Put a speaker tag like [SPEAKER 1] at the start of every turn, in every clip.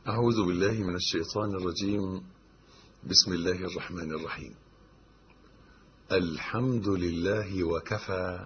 [SPEAKER 1] أعوذ بالله من الشيطان الرجيم بسم الله الرحمن الرحيم الحمد لله وكفى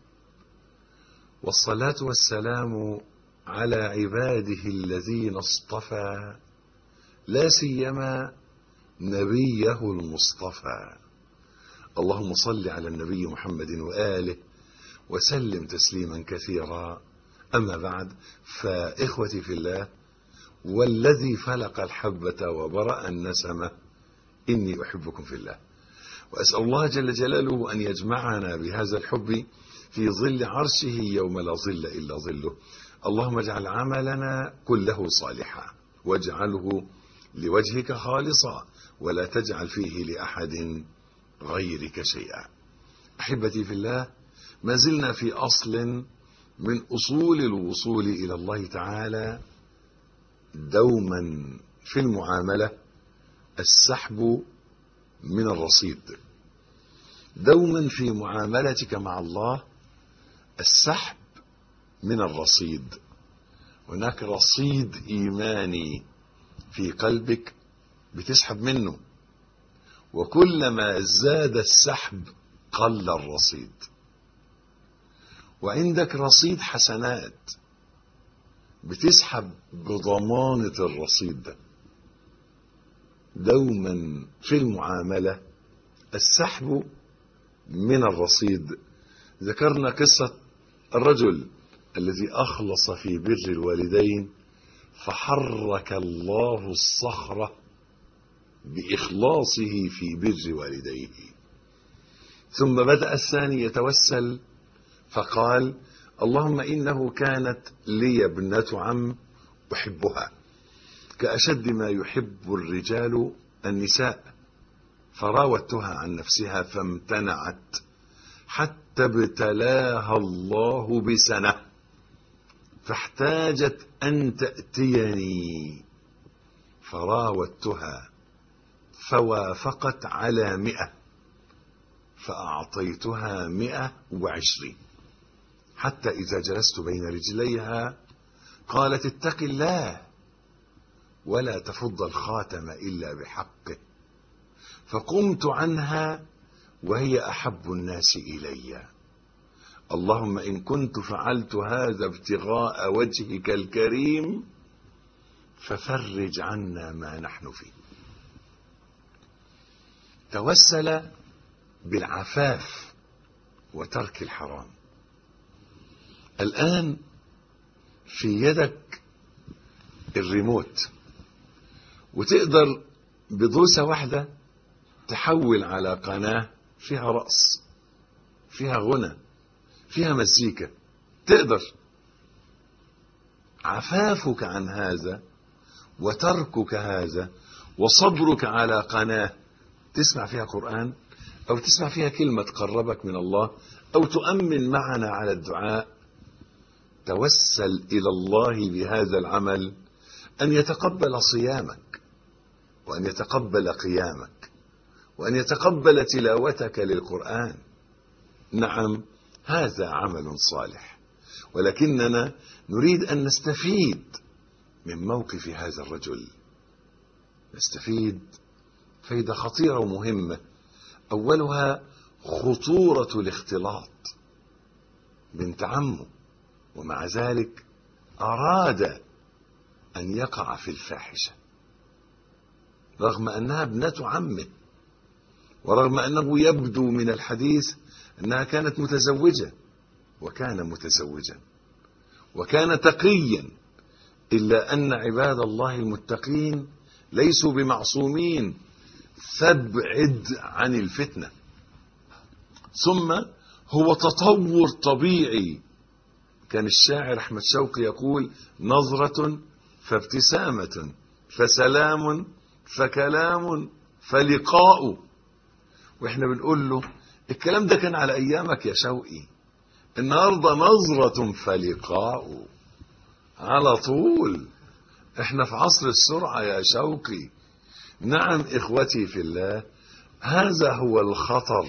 [SPEAKER 1] والصلاة والسلام على عباده الذين اصطفى لا سيما نبيه المصطفى اللهم صل على النبي محمد وآله وسلم تسليما كثيرا أما بعد فإخوتي في الله والذي فلق الحبة وبرأ النسمة إني أحبكم في الله وأسأل الله جل جلاله أن يجمعنا بهذا الحب في ظل عرشه يوم لا ظل إلا ظله اللهم اجعل عملنا كله صالحا واجعله لوجهك خالصا ولا تجعل فيه لأحد غيرك شيئا أحبتي في الله ما زلنا في أصل من أصول الوصول إلى الله تعالى دوما في المعاملة السحب من الرصيد دوما في معاملتك مع الله السحب من الرصيد هناك رصيد إيماني في قلبك بتسحب منه وكلما زاد السحب قل الرصيد وعندك رصيد حسنات بتسحب بضمانة الرصيد ده دوما في المعاملة السحب من الرصيد ذكرنا قصة الرجل الذي أخلص في بر الوالدين فحرك الله الصخرة بإخلاصه في بر والديه ثم بدأ الثاني يتوسل فقال اللهم إنه كانت لي ابنة عم أحبها كأشد ما يحب الرجال النساء فراودتها عن نفسها فامتنعت حتى ابتلاها الله بسنة فاحتاجت أن تأتيني فراودتها فوافقت على مئة فأعطيتها مئة وعشرين حتى إذا جلست بين رجليها قالت اتق الله ولا تفض الخاتم إلا بحقه فقمت عنها وهي أحب الناس إلي اللهم إن كنت فعلت هذا ابتغاء وجهك الكريم ففرج عنا ما نحن فيه توسل بالعفاف وترك الحرام الآن في يدك الريموت وتقدر بدوسة واحدة تحول على قناة فيها رقص فيها غنى فيها مزيكا تقدر عفافك عن هذا وتركك هذا وصبرك على قناة تسمع فيها قرآن أو تسمع فيها كلمة تقربك من الله أو تؤمن معنا على الدعاء توسل إلى الله بهذا العمل أن يتقبل صيامك وأن يتقبل قيامك وأن يتقبل تلاوتك للقرآن نعم هذا عمل صالح ولكننا نريد أن نستفيد من موقف هذا الرجل نستفيد فايدة خطيرة ومهمة أولها خطورة الاختلاط بنت عمه ومع ذلك أراد أن يقع في الفاحشة رغم أنها ابنة عمه ورغم أنه يبدو من الحديث أنها كانت متزوجة وكان متزوجا وكان تقيا إلا أن عباد الله المتقين ليسوا بمعصومين فابعد عن الفتنة ثم هو تطور طبيعي كان الشاعر أحمد شوقي يقول نظرة فابتسامة فسلام فكلام فلقاء واحنا بنقول له الكلام ده كان على ايامك يا شوقي النهارده نظرة فلقاء على طول احنا في عصر السرعة يا شوقي نعم اخوتي في الله هذا هو الخطر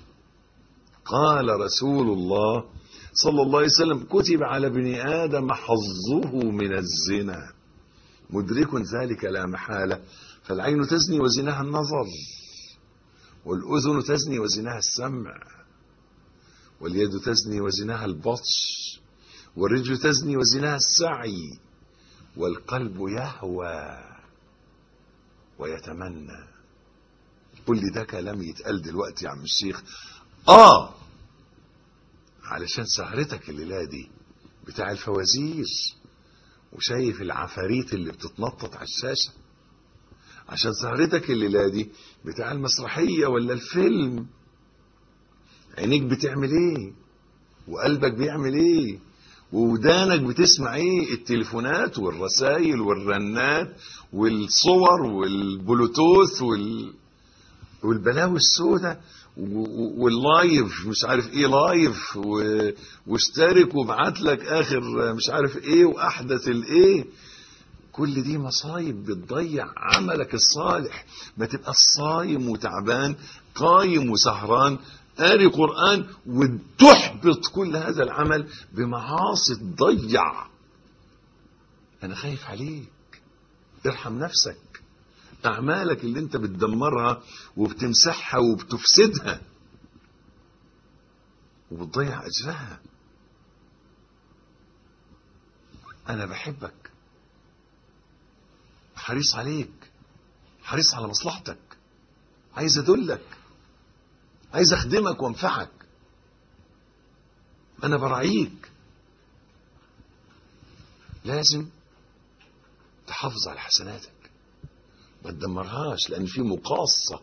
[SPEAKER 1] قال رسول الله صلى الله عليه وسلم كتب على ابن ادم حظه من الزنا مدرك ذلك لا محالة فالعين تزني وزناها النظر والأذن تزني وزناها السمع واليد تزني وزناها البطش والرجل تزني وزناها السعي والقلب يهوى ويتمنى قل لي ده كلام يتقال دلوقتي يا عم الشيخ اه علشان سهرتك الليله دي بتاع الفوازير وشايف العفاريت اللي بتتنطط على الشاشه عشان سهرتك الليله دي بتاع المسرحيه ولا الفيلم عينيك بتعمل ايه وقلبك بيعمل ايه وودانك بتسمع ايه التليفونات والرسائل والرنات والصور والبلوتوث وال... والبلاوي السوداء واللايف مش عارف ايه لايف و... واشترك وابعت لك اخر مش عارف ايه واحدث الايه كل دي مصايب بتضيع عملك الصالح ما تبقى صايم وتعبان قايم وسهران قاري قرآن وتحبط كل هذا العمل بمعاصي تضيع أنا خايف عليك ارحم نفسك أعمالك اللي أنت بتدمرها وبتمسحها وبتفسدها وبتضيع أجرها أنا بحبك حريص عليك حريص على مصلحتك عايز أدلك عايز أخدمك وأنفعك أنا براعيك لازم تحافظ على حسناتك ما تدمرهاش لأن في مقاصة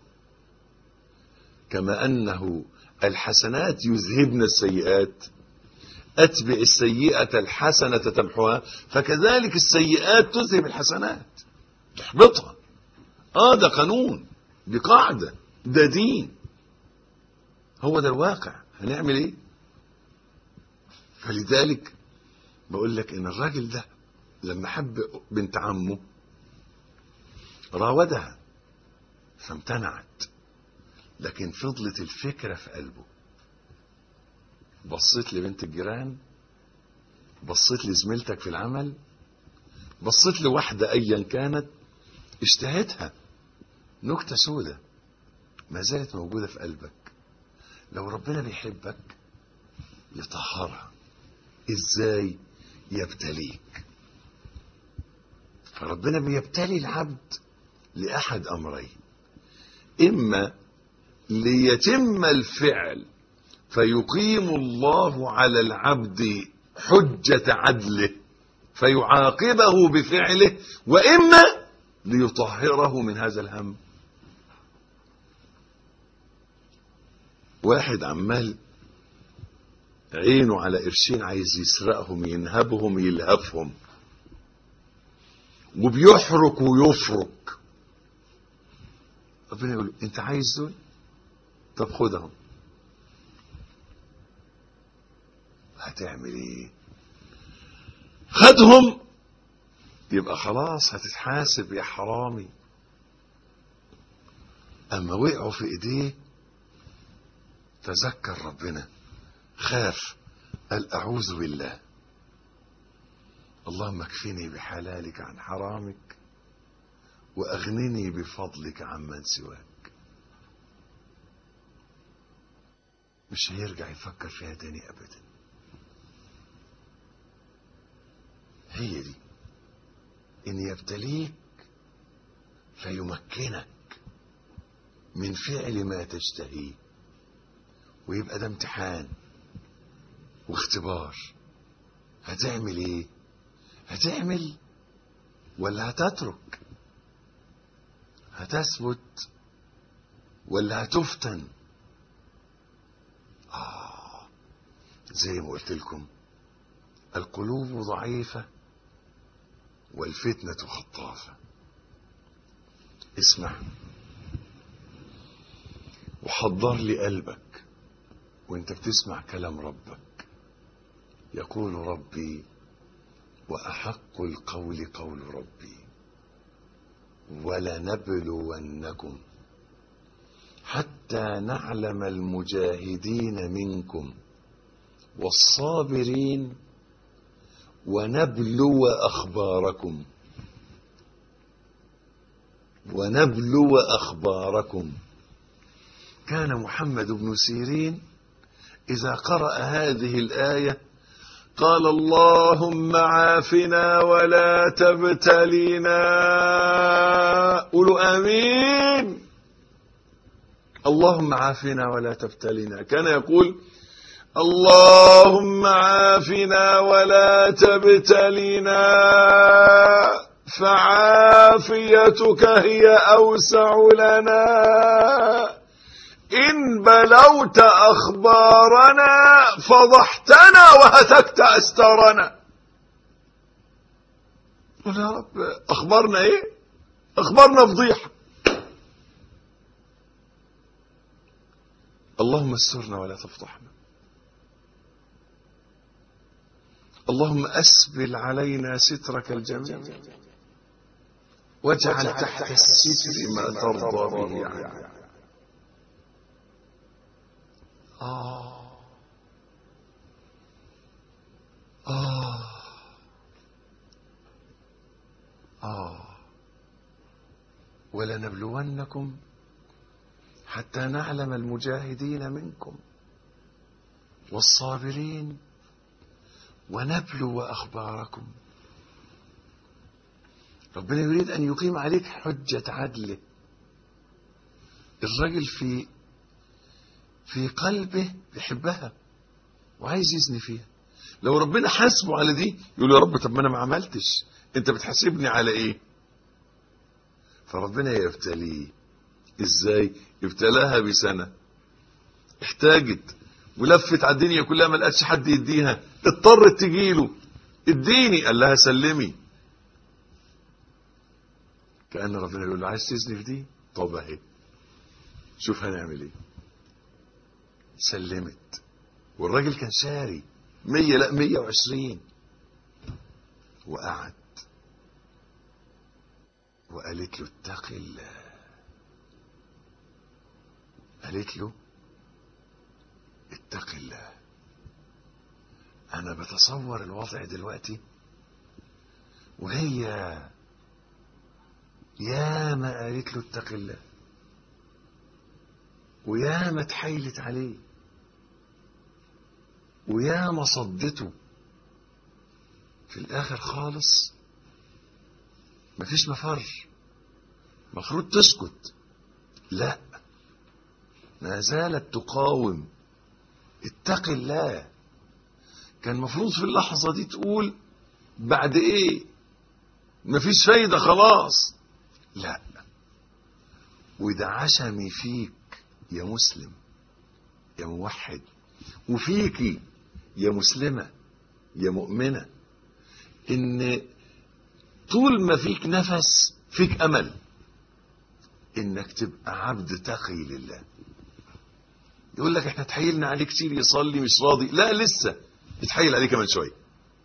[SPEAKER 1] كما أنه الحسنات يذهبن السيئات أتبع السيئة الحسنة تمحوها فكذلك السيئات تذهب الحسنات تحبطها آه ده قانون دي قاعدة ده دين هو ده الواقع هنعمل ايه فلذلك بقول لك ان الراجل ده لما حب بنت عمه راودها فامتنعت لكن فضلت الفكرة في قلبه بصيت لبنت الجيران بصيت لزميلتك في العمل بصيت لواحدة أيا كانت اشتهتها نكتة سودة ما زالت موجودة في قلبك لو ربنا بيحبك يطهرها ازاي يبتليك فربنا بيبتلي العبد لأحد أمرين إما ليتم الفعل فيقيم الله على العبد حجة عدله فيعاقبه بفعله وإما ليطهره من هذا الهم واحد عمال عينه على قرشين عايز يسرقهم ينهبهم يلهفهم وبيحرك ويفرك ربنا يقول له انت عايز دول طب خدهم هتعمل ايه خدهم يبقى خلاص هتتحاسب يا حرامي اما وقعوا في ايديه تذكر ربنا خاف قال اعوذ بالله اللهم اكفني بحلالك عن حرامك واغنني بفضلك عمن سواك مش هيرجع يفكر فيها تاني ابدا هي دي ان يبتليك فيمكنك من فعل ما تشتهيه ويبقى ده امتحان واختبار هتعمل ايه هتعمل ولا هتترك هتثبت ولا هتفتن آه زي ما قلت لكم القلوب ضعيفة والفتنة خطافة اسمع وحضر لي قلبك وانت بتسمع كلام ربك يقول ربي وأحق القول قول ربي ولنبلونكم حتى نعلم المجاهدين منكم والصابرين ونبلو أخباركم ونبلو أخباركم كان محمد بن سيرين إذا قرأ هذه الآية قال اللهم عافنا ولا تبتلينا قولوا آمين اللهم عافنا ولا تبتلينا كان يقول اللهم عافنا ولا تبتلينا فعافيتك هي أوسع لنا إن بلوت أخبارنا فضحتنا وهتكت أستارنا قل يا رب أخبارنا إيه أخبارنا فضيحة اللهم استرنا ولا تفضحنا اللهم أسبل علينا سترك الجميل واجعل تحت الستر ما ترضى به عنا آه آه آه ولنبلونكم حتى نعلم المجاهدين منكم والصابرين ونبلو أخباركم ربنا يريد أن يقيم عليك حجة عدله الرجل في في قلبه بيحبها وعايز يزني فيها لو ربنا حاسبه على دي يقول يا رب طب ما انا ما عملتش انت بتحاسبني على ايه فربنا يبتليه ازاي ابتلاها بسنة احتاجت ولفت على الدنيا كلها ما لقتش حد يديها اضطرت تجيله اديني قال لها سلمي كأن ربنا يقول له عايز تزني في دي طب اهي شوف هنعمل ايه سلمت والراجل كان شاري مية لا مية وعشرين وقعد وقالت له اتق الله قالت له اتق الله انا بتصور الوضع دلوقتي وهي يا ما قالت له اتق الله ويا ما اتحايلت عليه ويا ما صدته في الاخر خالص مفيش مفر مفروض تسكت لا ما زالت تقاوم اتق الله كان مفروض في اللحظة دي تقول بعد ايه مفيش فايدة خلاص لا وده عشمي فيك يا مسلم يا موحد وفيكي يا مسلمة يا مؤمنة ان طول ما فيك نفس فيك امل انك تبقى عبد تقي لله يقول لك احنا تحيلنا عليه كتير يصلي مش راضي لا لسه يتحيل عليه كمان شويه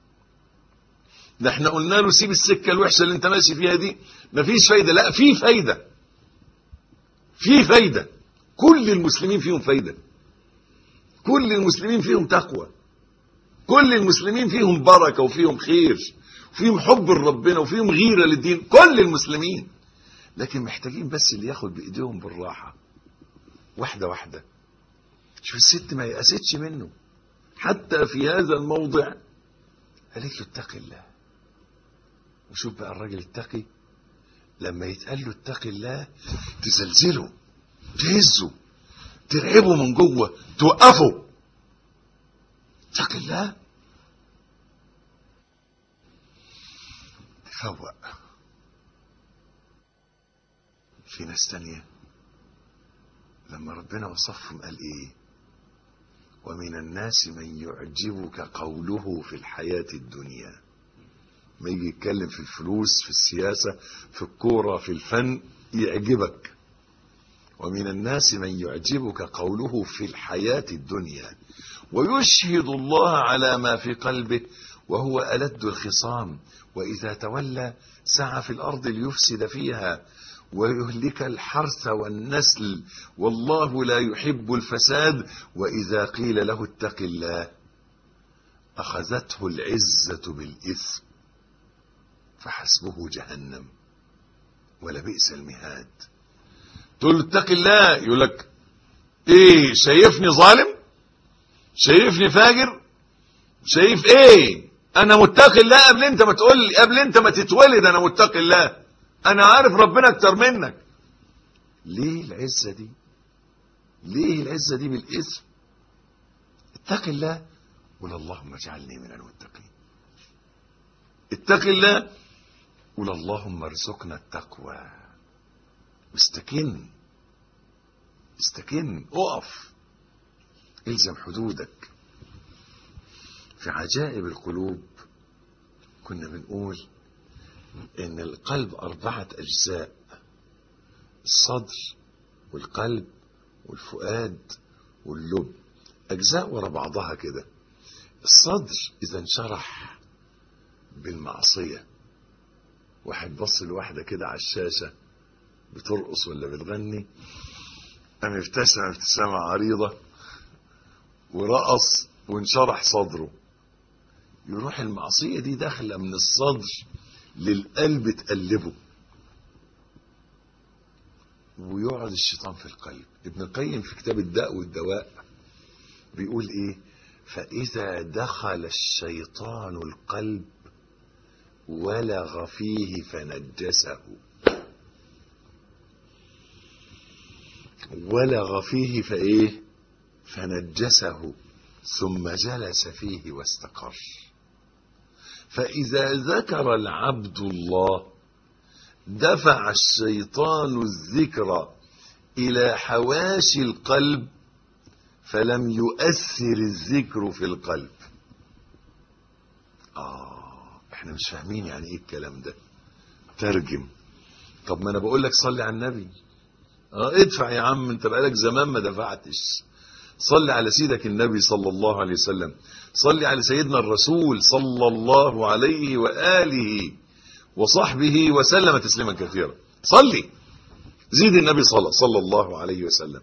[SPEAKER 1] ده احنا قلنا له سيب السكه الوحشه اللي انت ماشي فيها دي مفيش فايده لا في فايده في فايده كل المسلمين فيهم فايده كل المسلمين فيهم تقوى كل المسلمين فيهم بركه وفيهم خير وفيهم حب لربنا وفيهم غيره للدين كل المسلمين لكن محتاجين بس اللي ياخد بايديهم بالراحه واحده واحده شوف الست ما يأستش منه حتى في هذا الموضع قالت له اتق الله وشوف بقى الراجل التقي لما يتقال له اتق الله تزلزله تهزه ترعبه من جوه توقفه اتق الله تفوق في ناس تانية لما ربنا وصفهم قال ايه ومن الناس من يعجبك قوله في الحياة الدنيا ما يجي يتكلم في الفلوس في السياسة في الكورة في الفن يعجبك ومن الناس من يعجبك قوله في الحياة الدنيا ويشهد الله على ما في قلبه وهو ألد الخصام وإذا تولى سعى في الأرض ليفسد فيها ويهلك الحرث والنسل والله لا يحب الفساد وإذا قيل له اتق الله أخذته العزة بالإثم فحسبه جهنم ولا بئس المهاد تقول له اتق الله يقول لك ايه شايفني ظالم شايفني فاجر شايف ايه انا متقي الله قبل انت ما تقول لي قبل انت ما تتولد انا متقي الله انا عارف ربنا اكتر منك ليه العزة دي ليه العزة دي بالاسم اتق الله قول اللهم اجعلني من المتقين اتق الله قول اللهم ارزقنا التقوى استكن استكن اقف الزم حدودك في عجائب القلوب كنا بنقول ان القلب اربعة اجزاء الصدر والقلب والفؤاد واللب اجزاء ورا بعضها كده الصدر اذا انشرح بالمعصية واحد بص لواحدة كده على الشاشة بترقص ولا بتغني قام ابتسم ابتسامة عريضة ورقص وانشرح صدره يروح المعصية دي داخلة من الصدر للقلب تقلبه ويقعد الشيطان في القلب ابن القيم في كتاب الداء والدواء بيقول ايه فإذا دخل الشيطان القلب ولغ فيه فنجسه ولغ فيه فايه فنجسه ثم جلس فيه واستقر فإذا ذكر العبد الله دفع الشيطان الذكر إلى حواشي القلب فلم يؤثر الذكر في القلب آه احنا مش فاهمين يعني ايه الكلام ده ترجم طب ما انا بقول لك صلي على النبي اه ادفع يا عم انت بقالك زمان ما دفعتش صلي على سيدك النبي صلى الله عليه وسلم صلي على سيدنا الرسول صلى الله عليه وآله وصحبه وسلم تسليما كثيرا صلي زيد النبي صلى صلى الله عليه وسلم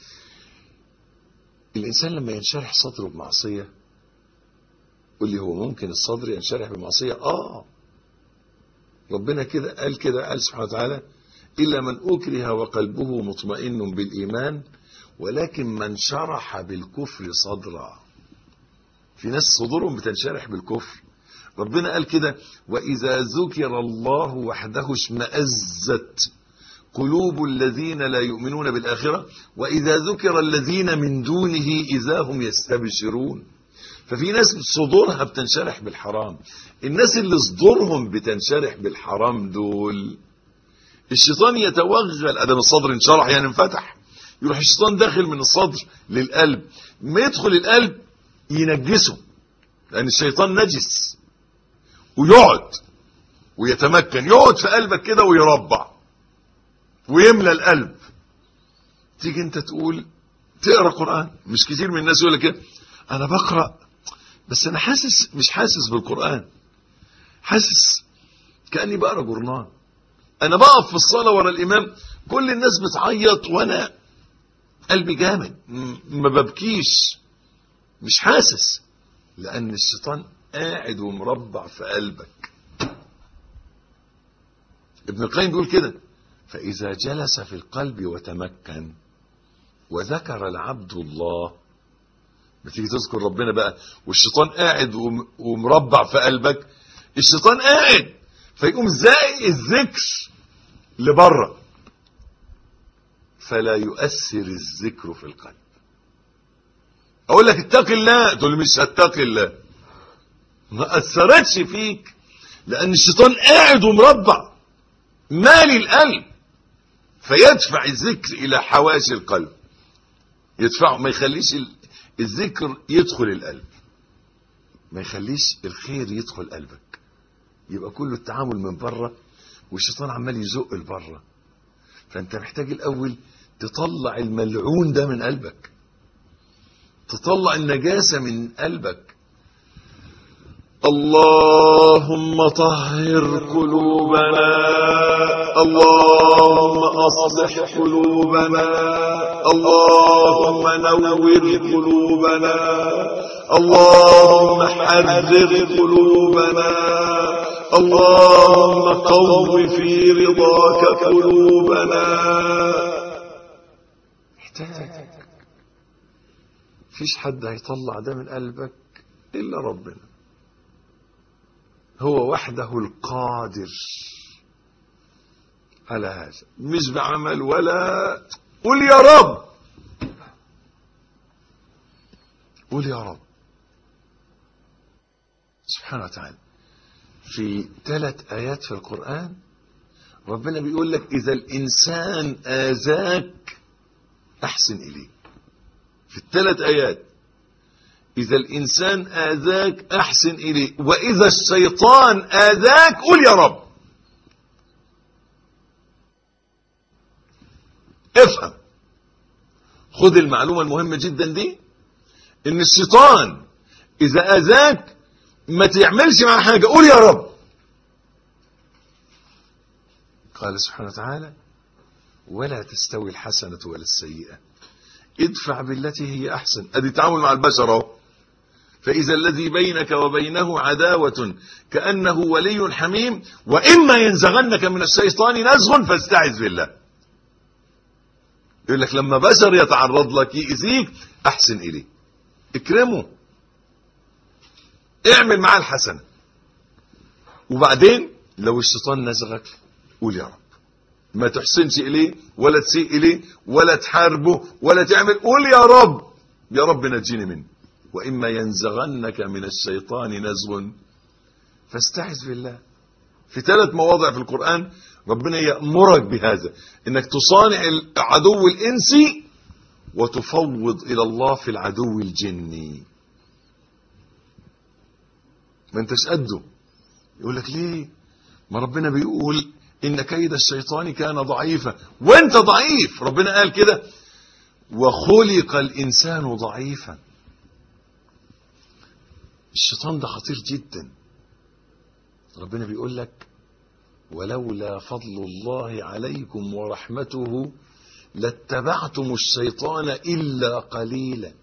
[SPEAKER 1] الإنسان لما ينشرح صدره بمعصية قل لي هو ممكن الصدر ينشرح بمعصية آه ربنا كده قال كده قال سبحانه وتعالى إلا من أكره وقلبه مطمئن بالإيمان ولكن من شرح بالكفر صدرا في ناس صدورهم بتنشرح بالكفر ربنا قال كده وإذا ذكر الله وحده اشمأزت قلوب الذين لا يؤمنون بالآخرة وإذا ذكر الذين من دونه إذا هم يستبشرون ففي ناس صدورها بتنشرح بالحرام الناس اللي صدورهم بتنشرح بالحرام دول الشيطان يتوغل ادم الصدر انشرح يعني انفتح يروح الشيطان داخل من الصدر للقلب ما يدخل القلب ينجسه لان الشيطان نجس ويقعد ويتمكن يقعد في قلبك كده ويربع ويملى القلب تيجي انت تقول تقرا قران مش كتير من الناس يقول لك كده انا بقرا بس انا حاسس مش حاسس بالقران حاسس كاني بقرا جورنال انا بقف في الصلاه ورا الامام كل الناس بتعيط وانا قلبي جامد ما ببكيش مش حاسس لان الشيطان قاعد ومربع في قلبك ابن القيم بيقول كده فاذا جلس في القلب وتمكن وذكر العبد الله بتيجي تذكر ربنا بقى والشيطان قاعد ومربع في قلبك الشيطان قاعد فيقوم زائق الذكر لبره فلا يؤثر الذكر في القلب اقول لك اتق الله تقول مش هتقي الله ما اثرتش فيك لان الشيطان قاعد ومربع مالي القلب فيدفع الذكر الى حواشي القلب يدفعه ما يخليش الذكر يدخل القلب ما يخليش الخير يدخل قلبك يبقى كله التعامل من بره والشيطان عمال يزق لبره فانت محتاج الاول تطلع الملعون ده من قلبك تطلع النجاسه من قلبك اللهم طهر قلوبنا اللهم اصلح قلوبنا اللهم نور قلوبنا اللهم حرر قلوبنا اللهم قو في رضاك قلوبنا محتاج فيش حد هيطلع ده من قلبك إلا ربنا هو وحده القادر على هذا مش بعمل ولا قل يا رب قل يا رب سبحانه وتعالى في ثلاث آيات في القرآن ربنا بيقول لك إذا الإنسان آذاك أحسن إليه في الثلاث آيات إذا الإنسان آذاك أحسن إليه وإذا الشيطان آذاك قل يا رب افهم خذ المعلومة المهمة جدا دي إن الشيطان إذا آذاك ما تعملش مع حاجة قول يا رب قال سبحانه وتعالى ولا تستوي الحسنة ولا السيئة ادفع بالتي هي أحسن أدي تعامل مع البشر اهو فإذا الذي بينك وبينه عداوة كأنه ولي حميم وإما ينزغنك من الشيطان نزغ فاستعذ بالله يقول لك لما بشر يتعرض لك يأذيك أحسن إليه اكرمه اعمل معاه الحسنة وبعدين لو الشيطان نزغك قول يا رب ما تحسنش إليه ولا تسيء إليه ولا تحاربه ولا تعمل قول يا رب يا رب نجيني منه وإما ينزغنك من الشيطان نزغ فاستعذ بالله في ثلاث مواضع في القرآن ربنا يأمرك بهذا انك تصانع العدو الانسي وتفوض الى الله في العدو الجني ما انتش قده يقول لك ليه ما ربنا بيقول ان كيد الشيطان كان ضعيفا وانت ضعيف ربنا قال كده وخلق الانسان ضعيفا الشيطان ده خطير جدا ربنا بيقول لك ولولا فضل الله عليكم ورحمته لاتبعتم الشيطان إلا قليلا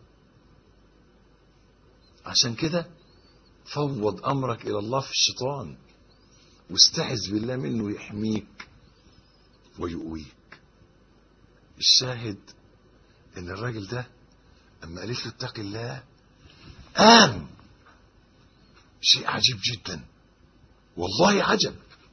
[SPEAKER 1] عشان كده فوض أمرك إلى الله في الشيطان واستعذ بالله منه يحميك ويقويك الشاهد ان الراجل ده اما قالت له اتق الله قام شيء عجيب جدا والله عجب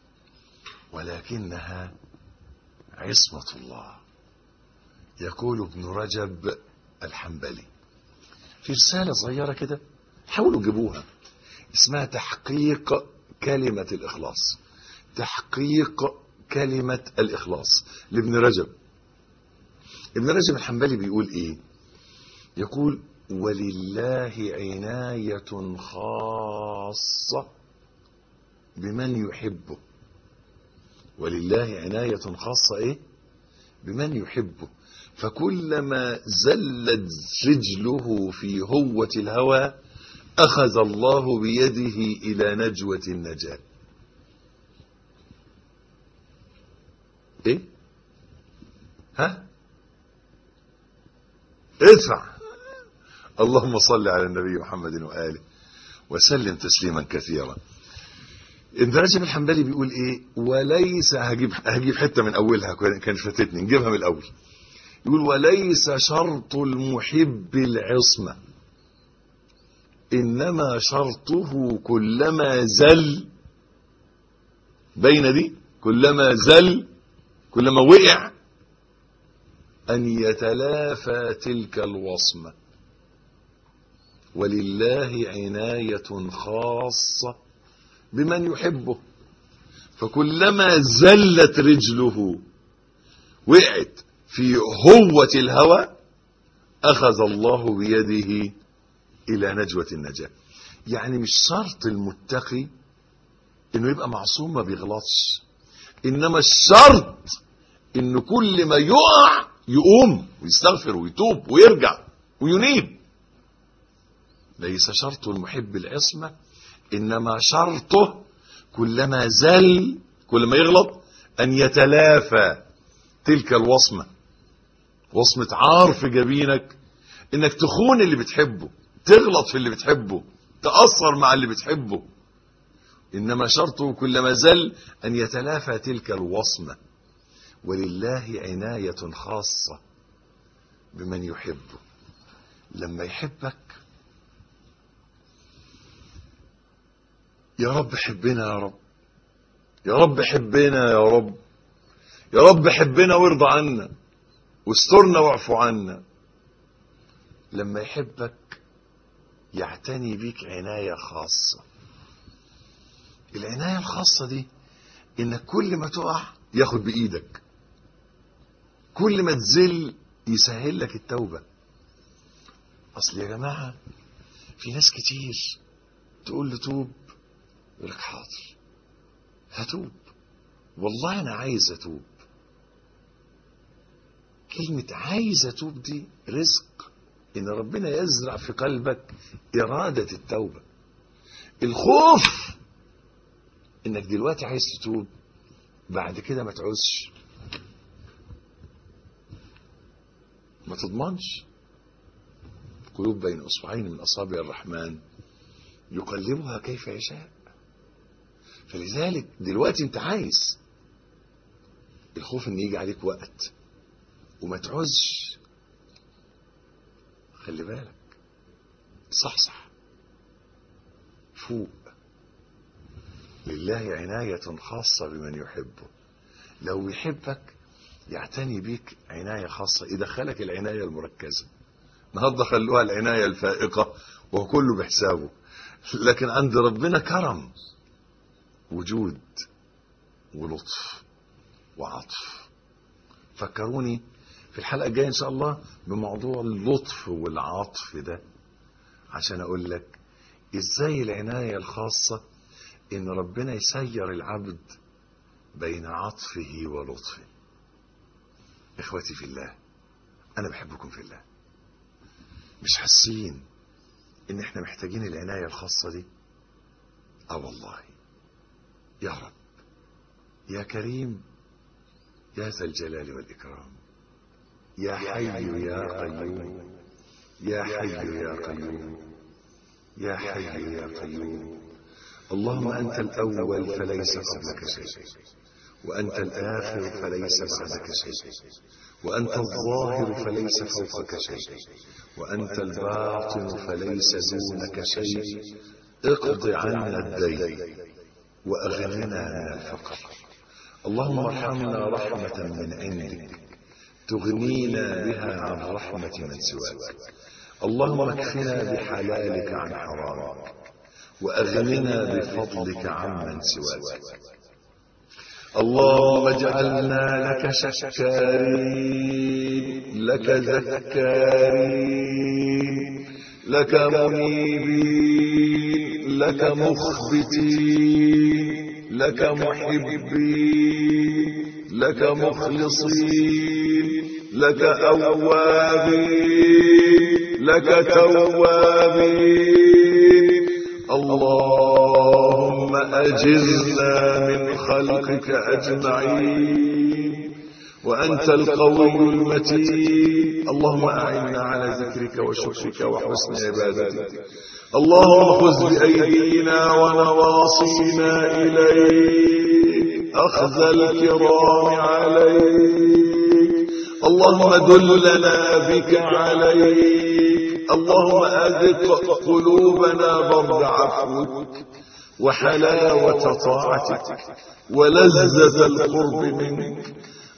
[SPEAKER 1] ولكنها عصمة الله يقول ابن رجب الحنبلي في رسالة صغيرة كده حاولوا جيبوها اسمها تحقيق كلمة الإخلاص تحقيق كلمة الإخلاص لابن رجب ابن رجب الحنبلي بيقول إيه يقول ولله عناية خاصة بمن يحبه ولله عناية خاصة إيه بمن يحبه فكلما زلت رجله في هوة الهوى أخذ الله بيده إلى نجوة النجاة إيه ها ادفع اللهم صل على النبي محمد وآله وسلم تسليما كثيرا ابن رجب الحنبلي بيقول ايه وليس هجيب هجيب حته من اولها كانت فاتتني نجيبها من الاول يقول وليس شرط المحب العصمه انما شرطه كلما زل بين دي كلما زل كلما وقع ان يتلافى تلك الوصمه ولله عنايه خاصه بمن يحبه فكلما زلت رجله وقعت في هوة الهوى أخذ الله بيده إلى نجوة النجاة يعني مش شرط المتقي إنه يبقى معصوم ما بيغلطش إنما الشرط إنه كل ما يقع يقوم ويستغفر ويتوب ويرجع وينيب ليس شرط المحب العصمه إنما شرطه كلما زل كلما يغلط أن يتلافى تلك الوصمة وصمة عار في جبينك إنك تخون اللي بتحبه تغلط في اللي بتحبه تأثر مع اللي بتحبه إنما شرطه كلما زل أن يتلافى تلك الوصمة ولله عناية خاصة بمن يحبه لما يحبك يا رب حبنا يا رب يا رب حبنا يا رب يا رب حبنا وارضى عنا واسترنا واعفو عنا لما يحبك يعتني بيك عناية خاصة العناية الخاصة دي انك كل ما تقع ياخد بايدك كل ما تزل يسهل لك التوبة اصل يا جماعة في ناس كتير تقول له توب يقول لك حاضر هتوب والله انا عايز اتوب كلمة عايز اتوب دي رزق ان ربنا يزرع في قلبك ارادة التوبة الخوف انك دلوقتي عايز تتوب بعد كده ما تعوزش ما تضمنش قلوب بين اصبعين من اصابع الرحمن يقلبها كيف يشاء فلذلك دلوقتي انت عايز الخوف ان يجي عليك وقت وما تعوزش خلي بالك صحصح فوق لله عناية خاصة بمن يحبه لو يحبك يعتني بيك عناية خاصة يدخلك العناية المركزة النهارده خلوها العناية الفائقة وهو كله بحسابه لكن عند ربنا كرم وجود ولطف وعطف فكروني في الحلقة الجاية إن شاء الله بموضوع اللطف والعطف ده عشان أقول لك إزاي العناية الخاصة إن ربنا يسير العبد بين عطفه ولطفه إخوتي في الله أنا بحبكم في الله مش حاسين إن إحنا محتاجين العناية الخاصة دي آه والله يا رب يا كريم يا ذا الجلال والإكرام يا حي يا قيوم يا حي يا قيوم يا حي يا قيوم اللهم أنت الأول فليس قبلك شيء وأنت الآخر فليس بعدك شيء وأنت الظاهر فليس فوقك شيء وأنت الباطن فليس دونك شيء اقض عنا الدين وأغننا من الفقر اللهم ارحمنا رحمة من عندك تغنينا بها عن رحمة من سواك اللهم اكفنا بحلالك عن حرامك وأغننا بفضلك عمن سواك اللهم اجعلنا لك شكارين لك ذكارين لك منيبين لك مخبتين لك محبين لك مخلصين لك أوابين لك توابين اللهم أجرنا من خلقك أجمعين وأنت القوي المتين اللهم أعنا على ذكرك وشكرك وحسن عبادتك اللهم خذ بأيدينا ونواصينا إليك أخذ الكرام عليك اللهم دلنا بك عليك اللهم أذق قلوبنا برد عفوك وحلاوة طاعتك ولذة القرب منك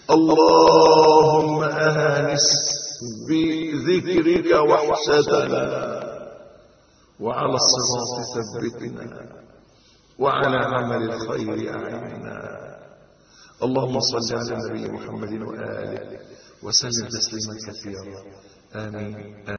[SPEAKER 1] اللهم آنس بذكرك وحشتنا وعلى الصراط ثبتنا وعلى عمل الخير أعنا اللهم صل على النبي محمد وآله وسلم تسليما كثيرا آمين